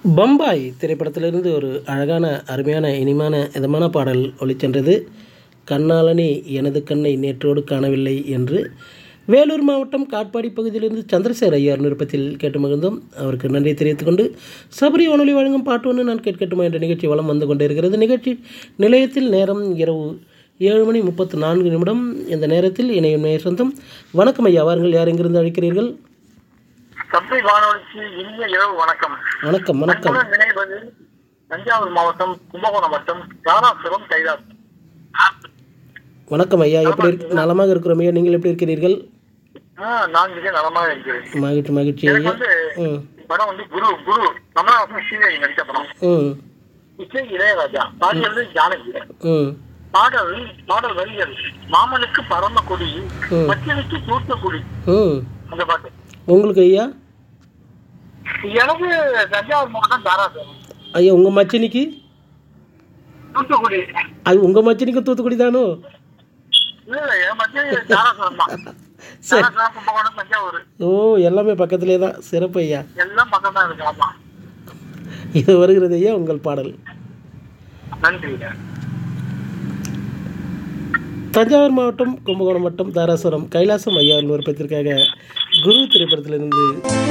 பம்பாய் திரைப்படத்திலிருந்து ஒரு அழகான அருமையான இனிமையான இதமான பாடல் ஒலிச்சென்றது கண்ணாளனே எனது கண்ணை நேற்றோடு காணவில்லை என்று வேலூர் மாவட்டம் காட்பாடி பகுதியிலிருந்து சந்திரசேகர் ஐயார் நிருப்பத்தில் கேட்டு மகிழ்ந்தோம் அவருக்கு நன்றி தெரிவித்துக் கொண்டு சபரி வானொலி வழங்கும் பாட்டு ஒன்று நான் கேட்கட்டுமா என்ற நிகழ்ச்சி வளம் வந்து கொண்டிருக்கிறது நிகழ்ச்சி நிலையத்தில் நேரம் இரவு ஏழு மணி முப்பத்து நான்கு நிமிடம் இந்த நேரத்தில் இணையும் நேய சொந்தம் வணக்கம் ஐயா வாருங்கள் யார் எங்கிருந்து அழைக்கிறீர்கள் சபை வானொலிக்கு இனிய இரவு வணக்கம் வணக்கம் வணக்கம் அன்புடன் நினைவது தஞ்சாவூர் மாவட்டம் கும்பகோணம் வட்டம் தாராசுரம் கைலாஸ் வணக்கம் ஐயா எப்படி இருக்கு நலமாக இருக்கிறோம் ஐயா நீங்கள் எப்படி இருக்கிறீர்கள் ஆ, நான் மிக நலமாக இருக்கிறேன் மகிழ்ச்சி மகிழ்ச்சி எனக்கு ஐயா வந்து ம் படம் வந்து குரு குரு கமலஹாசன் ஸ்ரீதேவி நடித்த படம் ம் இசை இளையராஜா பாடியது ஜானகி ம் பாடல் பாடல் வரிகள் மாமனுக்கு பரம கொடி ம். மச்சனுக்கு தூத்துக்குடி ம் அந்த பாட்டு உங்களுக்கு ஐயா எனக்கு தஞ்சாவூர் மாவட்டம் தாராசுரம் ஐயா உங்கள் மச்சினிக்கு தூத்துக்குடி அது உங்கள் மச்சினிக்கு தூத்துக்குடி தானோ இல்ல இல்ல என் மச்சனி தாராசுரம் தான் சரி தாராசுரம் கும்பகோணம் தஞ்சாவூர் ஓ எல்லாமே பக்கத்திலே தான் சிறப்பு ஐயா எல்லாம் பக்கம் தான் இருக்கு ஆமா இது வருகிறது ஐயா உங்கள் பாடல் நன்றி தஞ்சாவூர் மாவட்டம் கும்பகோணம் வட்டம் தாராசுரம் கைலாசம் ஐயா விருப்பத்திற்காக குரு திரைப்படத்திலிருந்து